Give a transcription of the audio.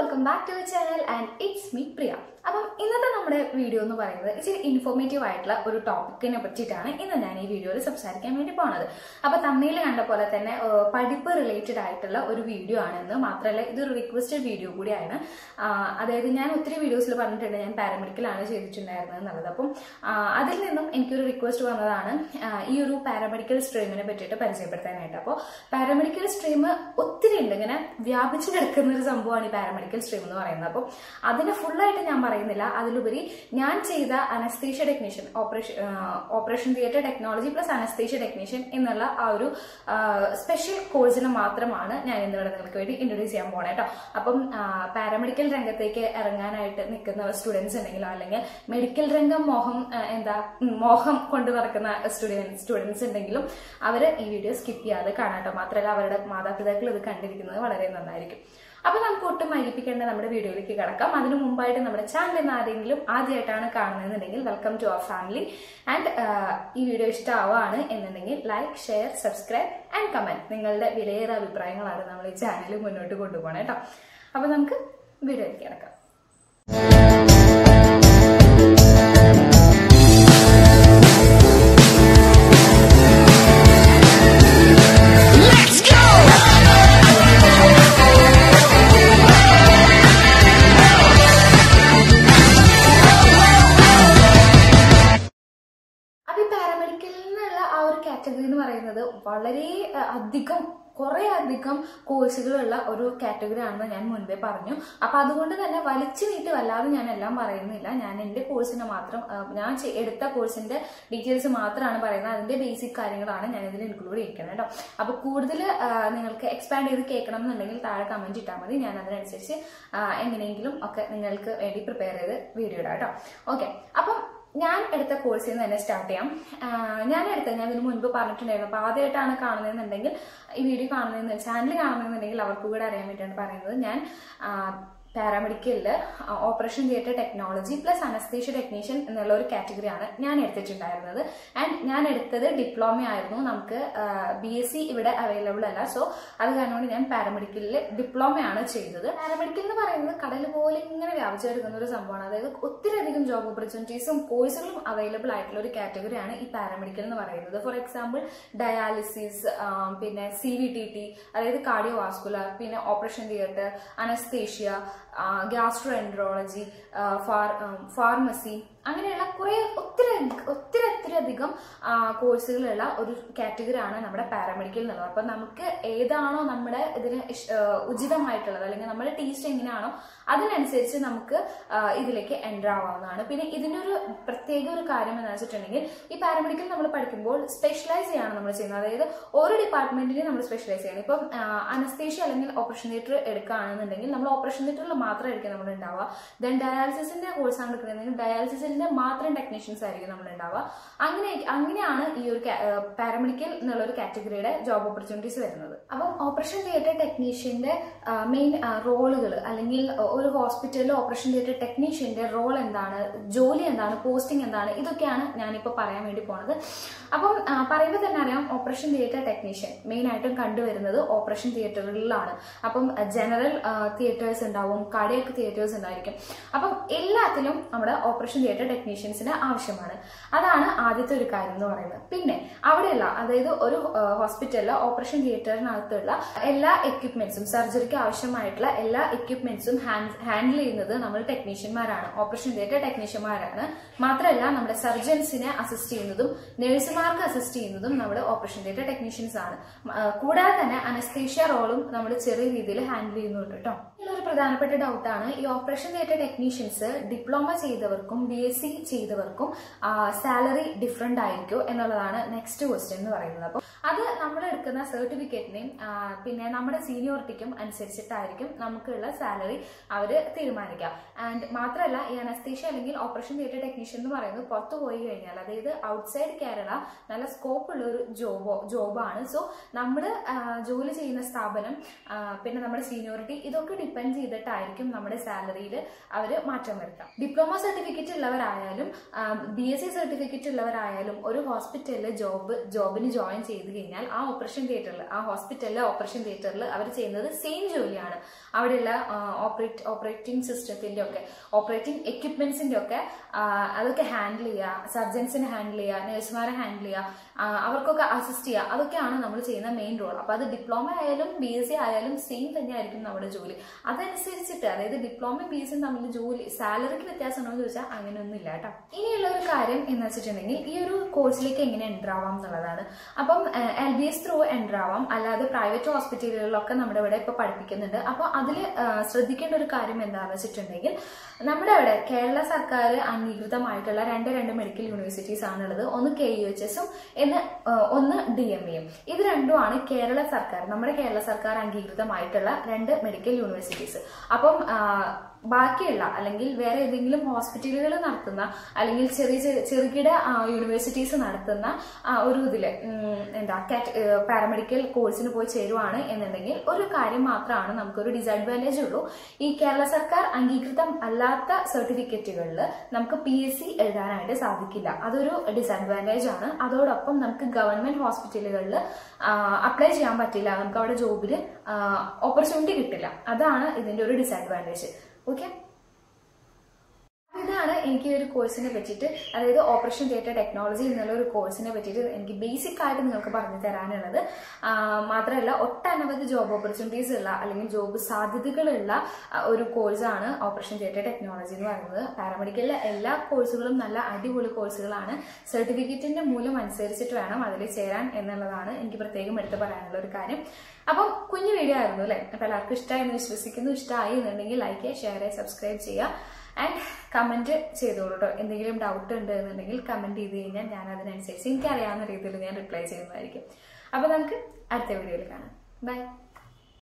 welcome back to channel and it's me Priya അപ്പം ഇന്നത്തെ നമ്മുടെ വീഡിയോ എന്ന് പറയുന്നത് ഇച്ചിരി ഇൻഫോർമേറ്റീവ് ആയിട്ടുള്ള ഒരു ടോപ്പിക്കിനെ പറ്റിയിട്ടാണ് ഇന്ന് ഞാൻ ഈ വീഡിയോയിൽ സംസാരിക്കാൻ വേണ്ടി പോണത് അപ്പൊ തമ്മിൽ കണ്ട പോലെ തന്നെ ഏഹ്, പഠിപ്പ് റിലേറ്റഡ് ആയിട്ടുള്ള ഒരു വീഡിയോ ആണെന്ന് മാത്രമല്ല ഇതൊരു റിക്വസ്റ്റഡ് വീഡിയോ കൂടിയാണ് ആഹ്, അതായത് ഞാൻ ഒത്തിരി വീഡിയോസിൽ പറഞ്ഞിട്ടുണ്ട് ഞാൻ പാരാമെഡിക്കലാണ് ചെയ്തിട്ടുണ്ടായിരുന്നത് എന്നുള്ളത് അപ്പം ആഹ്, അതിൽ നിന്നും എനിക്കൊരു റിക്വസ്റ്റ് വന്നതാണ് ആഹ്, ഈ ഒരു പാരാമെഡിക്കൽ സ്ട്രീമിനെ പറ്റിയിട്ട് പരിചയപ്പെടുത്താനായിട്ട് അപ്പോൾ പാരാമെഡിക്കൽ സ്ട്രീം ഒത്തിരി ഉണ്ട് ഇങ്ങനെ വ്യാപിച്ചു കിടക്കുന്ന ഒരു സംഭവമാണ് ഈ പാരാമെഡിക്കൽ സ്ട്രീം എന്ന് പറയുന്നത് അപ്പോൾ അതിനെ ഫുള്ളായിട്ട് ഞാൻ പറയുന്നില്ല അതിലുപരി ഞാൻ ചെയ്ത anaesthesia technician operation operation theatre technology plus anaesthesia technician എന്നുള്ള ആ ഒരു സ്പെഷ്യൽ കോഴ്സിന് മാത്രമാണ് ഞാൻ ഇന്നിവിടെ നിങ്ങൾക്ക് വേണ്ടി ഇൻട്രൊഡ്യൂസ് ചെയ്യാൻ പോണേ കേട്ടോ അപ്പം പാരാമെഡിക്കൽ രംഗത്തേക്ക് ഇറങ്ങാനായിട്ട് നിൽക്കുന്ന സ്റ്റുഡൻസ് ഉണ്ടെങ്കിലോ അല്ലെങ്കിൽ മെഡിക്കൽ രംഗം മോഹം ആ, എന്താ ഉം, മോഹം കൊണ്ട് നടക്കുന്ന സ്റ്റുഡൻസ് സ്റ്റുഡൻസ് ഉണ്ടെങ്കിലും അവർ ഈ വീഡിയോ സ്കിപ്പ് ചെയ്യാതെ കാണാട്ടോ മാത്രമല്ല അവരുടെ മാതാപിതാക്കൾ ഇത് കണ്ടിരിക്കുന്നത് വളരെ നന്നായിരിക്കും അപ്പൊ നമുക്ക് ഒട്ടും മരിപ്പിക്കേണ്ട നമ്മുടെ വീഡിയോയിലേക്ക് കിടക്കാം അതിനു മുമ്പായിട്ട് നമ്മുടെ ചാനൽ എന്ന് ആരെങ്കിലും ആദ്യമായിട്ടാണ് കാണുന്നതെന്നുണ്ടെങ്കിൽ welcome to our family and ഈ വീഡിയോ ഇഷ്ടമാവാണ് എന്നുണ്ടെങ്കിൽ like share subscribe and comment നിങ്ങളുടെ വിലയേറെ അഭിപ്രായങ്ങളാണ് നമ്മൾ ഈ ചാനൽ മുന്നോട്ട് കൊണ്ടുപോകണം കേട്ടോ അപ്പൊ നമുക്ക് വീഡിയോയിലേക്ക് കിടക്കാം അപ്പൊ ഈ പാരാമെഡിക്കൽ എന്നുള്ള ആ ഒരു കാറ്റഗറി എന്ന് പറയുന്നത് വളരെ അഹ്, അധികം കുറെ അധികം കോഴ്സുകളുള്ള ഒരു കാറ്റഗറി ആണെന്ന് ഞാൻ മുൻപേ പറഞ്ഞു അപ്പൊ അതുകൊണ്ട് തന്നെ വലിച്ചു നീട്ടി വല്ലാതെ ഞാൻ എല്ലാം പറയുന്നില്ല ഞാൻ എന്റെ കോഴ്സിനെ മാത്രം അഹ്, ഞാൻ ചെ- എടുത്ത കോഴ്സിന്റെ ഡീറ്റെയിൽസ് മാത്രമാണ് പറയുന്നത് അതിന്റെ ബേസിക് കാര്യങ്ങളാണ് ഞാൻ ഇതിൽ ഇൻക്ലൂഡ് ചെയ്യിക്കുന്നത് കേട്ടോ അപ്പൊ കൂടുതൽ നിങ്ങൾക്ക് എക്സ്പാൻഡ് ചെയ്ത് കേൾക്കണം എന്നുണ്ടെങ്കിൽ താഴെ കമന്റ് ഇട്ടാൽ മതി ഞാൻ അതിനനുസരിച്ച് ആഹ്, എങ്ങനെയെങ്കിലും ഒക്കെ നിങ്ങൾക്ക് വേണ്ടി പ്രിപ്പയർ ചെയ്ത് വീഡിയോ ഇടാം കേട്ടോ ഓക്കെ അപ്പം ഞാൻ എടുത്ത കോഴ്സിൽ നിന്ന് തന്നെ സ്റ്റാർട്ട് ചെയ്യാം ആഹ് ഞാൻ എടുത്ത ഞാൻ ഇതിന് മുൻപ് പറഞ്ഞിട്ടുണ്ടായിരുന്നു അപ്പോൾ ആദ്യമായിട്ടാണ് കാണുന്നതെന്നുണ്ടെങ്കിൽ ഈ വീഡിയോ കാണുന്നതെന്ന് ചാനൽ കാണുന്നതെന്നുണ്ടെങ്കിൽ അവർക്ക് കൂടെ അറിയാൻ വേണ്ടിയാണ് പറയുന്നത് ഞാൻ പാരാമെഡിക്കലിൽ operation theatre technology plus anaesthesia technician എന്നുള്ള ഒരു കാറ്റഗറിയാണ് ഞാൻ എടുത്തിട്ടുണ്ടായിരുന്നത് ആൻഡ് ഞാൻ എടുത്തത് ഡിപ്ലോമ ആയിരുന്നു നമുക്ക് ബി എസ് സി ഇവിടെ അവൈലബിൾ അല്ല സോ അത് കാരണം കൊണ്ട് ഞാൻ പാരാമെഡിക്കലിൽ ഡിപ്ലോമയാണ് ചെയ്തത് പാരാമെഡിക്കൽ എന്ന് പറയുന്നത് കടൽ പോലെ ഇങ്ങനെ വ്യാപിച്ചു കിടക്കുന്ന ഒരു സംഭവമാണ് അതായത് ഒത്തിരി അധികം ജോബ് ഓപ്പർച്യൂണിറ്റീസും കോഴ്സുകളും അവൈലബിൾ ആയിട്ടുള്ള ഒരു കാറ്റഗറിയാണ് ഈ പാരാമെഡിക്കൽ എന്ന് പറയുന്നത് ഫോർ എക്സാമ്പിൾ ഡയാലിസിസ് പിന്നെ സി വി ടി ടി അതായത് കാർഡിയോ വാസ്കുലർ പിന്നെ operation theatre anaesthesia gastroenterology pharmacy അങ്ങനെയുള്ള കുറെ ഒത്തിരി ഒത്തിരി ഒത്തിരി അധികം കോഴ്സുകളുള്ള ഒരു കാറ്റഗറിയാണ് നമ്മുടെ പാരാമെഡിക്കൽ എന്നുള്ളത് അപ്പം നമുക്ക് ഏതാണോ നമ്മുടെ ഇതിന് ഇഷ്- ആ, ഉചിതമായിട്ടുള്ളത് അല്ലെങ്കിൽ നമ്മുടെ ടേസ്റ്റ് എങ്ങനെയാണോ അതിനനുസരിച്ച് നമുക്ക് ആ, ഇതിലേക്ക് എൻ്റർ ആവാവുന്നതാണ് പിന്നെ ഇതിനൊരു പ്രത്യേക ഒരു കാര്യം എന്ന് വെച്ചിട്ടുണ്ടെങ്കിൽ ഈ പാരാമെഡിക്കൽ നമ്മൾ പഠിക്കുമ്പോൾ സ്പെഷ്യലൈസ് ചെയ്യാണ് നമ്മൾ ചെയ്യുന്നത് അതായത് ഓരോ ഡിപ്പാർട്ട്മെന്റിനെ നമ്മൾ സ്പെഷ്യലൈസ് ചെയ്യണം ഇപ്പം അനസ്തേഷ്യ അല്ലെങ്കിൽ ഓപ്പറേഷൻ തിയേറ്റർ എടുക്കുകയാണെന്നുണ്ടെങ്കിൽ നമ്മൾ ഓപ്പറേഷൻ തിയേറ്ററിൽ മാത്രമായിരിക്കും നമ്മൾ ഉണ്ടാവുക ദെൻ ഡയാലിസിസിന്റെ കോഴ്സാണ് എടുക്കുന്നതെങ്കിൽ ഡയാലിസിസിന്റെ മാത്രം ടെക്നീഷ്യൻസ് ആയിരിക്കും നമ്മൾ ഉണ്ടാവുക അങ്ങനെ അങ്ങനെയാണ് ഈ ഒരു പാരാമെഡിക്കൽ എന്നുള്ള ഒരു കാറ്റഗറിയുടെ ജോബ് ഓപ്പർച്യൂണിറ്റീസ് വരുന്നത് അപ്പം ഓപ്പറേഷൻ തിയേറ്റർ ടെക്നീഷ്യന്റെ മെയിൻ റോളുകൾ അല്ലെങ്കിൽ ഒരു ഹോസ്പിറ്റലിൽ ഓപ്പറേഷൻ തിയേറ്റർ ടെക്നീഷ്യന്റെ റോൾ എന്താണ് ജോലി എന്താണ് പോസ്റ്റിംഗ് എന്താണ് ഇതൊക്കെയാണ് ഞാനിപ്പോൾ പറയാൻ വേണ്ടി പോണത് അപ്പം ആ, പറയുമ്പോൾ തന്നെ അറിയാം ഓപ്പറേഷൻ തിയേറ്റർ ടെക്നീഷ്യൻ മെയിൻ ആയിട്ടും കണ്ടുവരുന്നത് ഓപ്പറേഷൻ തിയേറ്ററുകളിലാണ് അപ്പം ജനറൽ തിയേറ്റേഴ്സ് ഉണ്ടാവും കാർഡിയക് തിയേറ്റേഴ്സ് ഉണ്ടായിരിക്കും അപ്പം എല്ലാത്തിലും നമ്മുടെ ഓപ്പറേഷൻ തിയേറ്റർ ടെക്നീഷ്യൻസിന് ആവശ്യമാണ് അതാണ് ആദ്യത്തെ ഒരു കാര്യം എന്ന് പറയുന്നത് പിന്നെ അവിടെയുള്ള അതായത് ഒരു ഹോസ്പിറ്റലിൽ ഓപ്പറേഷൻ തിയേറ്ററിനകത്തുള്ള എല്ലാ എക്യുപ്മെന്റ്സും സർജറിക്ക് ആവശ്യമായിട്ടുള്ള എല്ലാ എക്യുപ്മെന്റ്സും ഹാൻഡിൽ ചെയ്യുന്നത് നമ്മൾ ടെക്നീഷ്യന്മാരാണ് ഓപ്പറേഷൻ തിയേറ്റർ ടെക്നീഷ്യന്മാരാണ് മാത്രമല്ല നമ്മുടെ സർജൻസിനെ അസിസ്റ്റ് ചെയ്യുന്നതും നഴ്സുമാർക്ക് അസിസ്റ്റ് ചെയ്യുന്നതും നമ്മുടെ ഓപ്പറേഷൻ തിയേറ്റർ ടെക്നീഷ്യൻസ് ആണ് ആ, കൂടാതെ തന്നെ അനസ്തേഷ്യ റോളും നമ്മൾ ചെറിയ രീതിയിൽ ഹാൻഡിൽ ചെയ്യുന്നുണ്ട് കേട്ടോ ഒരു പ്രധാനപ്പെട്ട ഡൗട്ടാണ് ഈ ഓപ്പറേഷൻ തിയേറ്റർ ടെക്നീഷ്യൻസ് ഡിപ്ലോമ ചെയ്തവർക്കും ബി എസ് സി ചെയ്തവർക്കും സാലറി ഡിഫറെന്റ് ആയിരിക്കും എന്നുള്ളതാണ് നെക്സ്റ്റ് ക്വസ്റ്റ്യൻ എന്ന് പറയുന്നത് അപ്പോൾ അത് നമ്മൾ എടുക്കുന്ന സർട്ടിഫിക്കറ്റിനെയും പിന്നെ നമ്മുടെ സീനിയോറിറ്റിക്കും അനുസരിച്ചിട്ടായിരിക്കും നമുക്കുള്ള സാലറി അവർ തീരുമാനിക്കുക ആൻഡ് മാത്രമല്ല ഈ അനസ്തേഷ്യ അല്ലെങ്കിൽ ഓപ്പറേഷൻ തിയേറ്റർ ടെക്നീഷ്യൻ എന്ന് പറയുന്നത് പുറത്തു പോയി കഴിഞ്ഞാൽ അതായത് ഔട്ട്സൈഡ് കേരള നല്ല സ്കോപ്പ് ഉള്ള ഒരു ജോബോ ജോബാണ് സോ നമ്മൾ ജോലി ചെയ്യുന്ന സ്ഥാപനം ആ, പിന്നെ നമ്മുടെ സീനിയോറിറ്റി ഇതൊക്കെ ഡിപ്പെൻഡ് ചെയ്തിട്ടായിരിക്കും നമ്മുടെ സാലറിയിൽ അവർ മാറ്റം വരുത്താം ഡിപ്ലോമ സർട്ടിഫിക്കറ്റ് ഉള്ളവരായാലും ബി എസ് സി സർട്ടിഫിക്കറ്റ് ഉള്ളവരായാലും ഒരു ഹോസ്പിറ്റലിൽ ജോബ് ജോബിന് ജോയിൻ ചെയ്ത് കഴിഞ്ഞാൽ ആ ഓപ്പറേഷൻ തിയേറ്ററിൽ ആ ഹോസ്പിറ്റലിലെ ഓപ്പറേഷൻ തിയേറ്ററിൽ അവർ ചെയ്യുന്നത് സെയിം ജോലിയാണ് അവിടെയുള്ള ഓപ്പറേറ്റ് ഓപ്പറേറ്റിംഗ് സിസ്റ്റത്തിന്റെ ഒക്കെ ഓപ്പറേറ്റിംഗ് എക്യുപ്മെന്റ്സിന്റെ ഒക്കെ ആ, അതൊക്കെ ഹാൻഡിൽ ചെയ്യുക സർജൻസിനെ ഹാൻഡിൽ ചെയ്യുക നഴ്സുമാരെ ഹാൻഡിൽ ചെയ്യുക ആ, അവർക്കൊക്കെ അസിസ്റ്റ് ചെയ്യുക അതൊക്കെയാണ് നമ്മൾ ചെയ്യുന്ന മെയിൻ റോൾ അപ്പൊ അത് ഡിപ്ലോമ ആയാലും ബി എസ് സി ആയാലും സെയിം തന്നെയായിരിക്കും നമ്മുടെ ജോലി അതനുസരിച്ചിട്ട് അതായത് ഡിപ്ലോമയും ബി എസ് സിയും തമ്മിൽ ജോലി സാലറിക്ക് വ്യത്യാസം ഉണ്ടോ എന്ന് ചോദിച്ചാൽ അങ്ങനെയൊന്നും ഇല്ല കേട്ടോ ഇനിയുള്ള ഒരു കാര്യം എന്ന് വെച്ചിട്ടുണ്ടെങ്കിൽ ഈ ഒരു കോഴ്സിലേക്ക് എങ്ങനെ എൻ്റർ ആവാം എന്നുള്ളതാണ് അപ്പം L B S through enter ആവാം അല്ലാതെ പ്രൈവറ്റ് ഹോസ്പിറ്റലുകളിലൊക്കെ നമ്മുടെ ഇവിടെ ഇപ്പൊ പഠിപ്പിക്കുന്നുണ്ട് അപ്പോൾ അതിൽ ശ്രദ്ധിക്കേണ്ട ഒരു കാര്യം എന്താണെന്ന് വെച്ചിട്ടുണ്ടെങ്കിൽ നമ്മുടെ അവിടെ കേരള സർക്കാർ അംഗീകൃതമായിട്ടുള്ള രണ്ട് രണ്ട് മെഡിക്കൽ യൂണിവേഴ്സിറ്റീസ് ആണുള്ളത് ഒന്ന് കെ യു എച്ച് എസും എന്ന് ആ, ഒന്ന് ഡി എം എയും ഇത് രണ്ടുമാണ് കേരള സർക്കാർ നമ്മുടെ കേരള സർക്കാർ അംഗീകൃതമായിട്ടുള്ള രണ്ട് മെഡിക്കൽ യൂണിവേഴ്സിറ്റീസ് അപ്പം ആ, ബാക്കിയുള്ള അല്ലെങ്കിൽ വേറെ ഏതെങ്കിലും ഹോസ്പിറ്റലുകൾ നടത്തുന്ന അല്ലെങ്കിൽ ചെറിയ ചെറിയ ചെറുകിട യൂണിവേഴ്സിറ്റീസ് നടത്തുന്ന ആ, ഒരു ഇതില് ഉം, എന്താ കാറ്റ് പാരാമെഡിക്കൽ കോഴ്സിന് പോയി ചേരുവാണ് എന്നുണ്ടെങ്കിൽ ഒരു കാര്യം മാത്രമാണ് നമുക്കൊരു ഡിസഡ്വാൻറ്റേജ് ഉള്ളൂ ഈ കേരള സർക്കാർ അംഗീകൃതം അല്ലാത്ത സർട്ടിഫിക്കറ്റുകളിൽ നമുക്ക് പി എസ് സി എഴുതാനായിട്ട് സാധിക്കില്ല അതൊരു ഡിസഡ്വാൻറ്റേജ് ആണ് അതോടൊപ്പം നമുക്ക് ഗവൺമെന്റ് ഹോസ്പിറ്റലുകളിൽ അപ്ലൈ ചെയ്യാൻ പറ്റില്ല നമുക്ക് അവിടെ ജോബിൽ ഓപ്പർച്യൂണിറ്റി കിട്ടില്ല അതാണ് ഇതിന്റെ ഒരു ഡിസഡ്വാൻറ്റേജ് ഓക്കെ ഇതാണ് എനിക്ക് ഈ ഒരു കോഴ്സിനെ പറ്റിയിട്ട് അതായത് ഓപ്പറേഷൻ തിയേറ്റർ ടെക്നോളജി എന്നുള്ള ഒരു കോഴ്സിനെ പറ്റിയിട്ട് എനിക്ക് ബേസിക് ആയിട്ട് നിങ്ങൾക്ക് പറഞ്ഞു തരാനുള്ളത് ആ, മാത്രമല്ല ഒട്ടനവധി ജോബ് ഓപ്പർച്യൂണിറ്റീസ് ഉള്ള അല്ലെങ്കിൽ ജോബ് സാധ്യതകളുള്ള ആ, ഒരു കോഴ്സാണ് ഓപ്പറേഷൻ തിയേറ്റർ ടെക്നോളജി എന്ന് പറയുന്നത് പാരാമെഡിക്കലിലെ എല്ലാ കോഴ്സുകളും നല്ല അടിപൊളി കോഴ്സുകളാണ് സർട്ടിഫിക്കറ്റിന്റെ മൂല്യം അനുസരിച്ചിട്ട് വേണം അതിൽ ചേരാൻ എന്നുള്ളതാണ് എനിക്ക് പ്രത്യേകം എടുത്ത് പറയാനുള്ള ഒരു കാര്യം അപ്പം കുഞ്ഞു വീഡിയോ ആയിരുന്നു അല്ലേ അപ്പൊ എല്ലാവർക്കും ഇഷ്ടമായി എന്ന് വിശ്വസിക്കുന്നു ഇഷ്ടമായി എന്നുണ്ടെങ്കിൽ ലൈക്ക് ചെയ്യുക ഷെയർ ചെയ്യുക സബ്സ്ക്രൈബ് ചെയ്യുക ആൻഡ് കമന്റ് ചെയ്തോളൂ കേട്ടോ എന്തെങ്കിലും ഡൗട്ട് ഉണ്ട് എന്നുണ്ടെങ്കിൽ കമന്റ് ചെയ്ത് കഴിഞ്ഞാൽ ഞാൻ അതിനനുസരിച്ച് എനിക്കറിയാവുന്ന രീതിയിൽ ഞാൻ റിപ്ലൈ ചെയ്യുന്നതായിരിക്കും അപ്പൊ നമുക്ക് അടുത്ത വീഡിയോയിൽ കാണാം ബൈ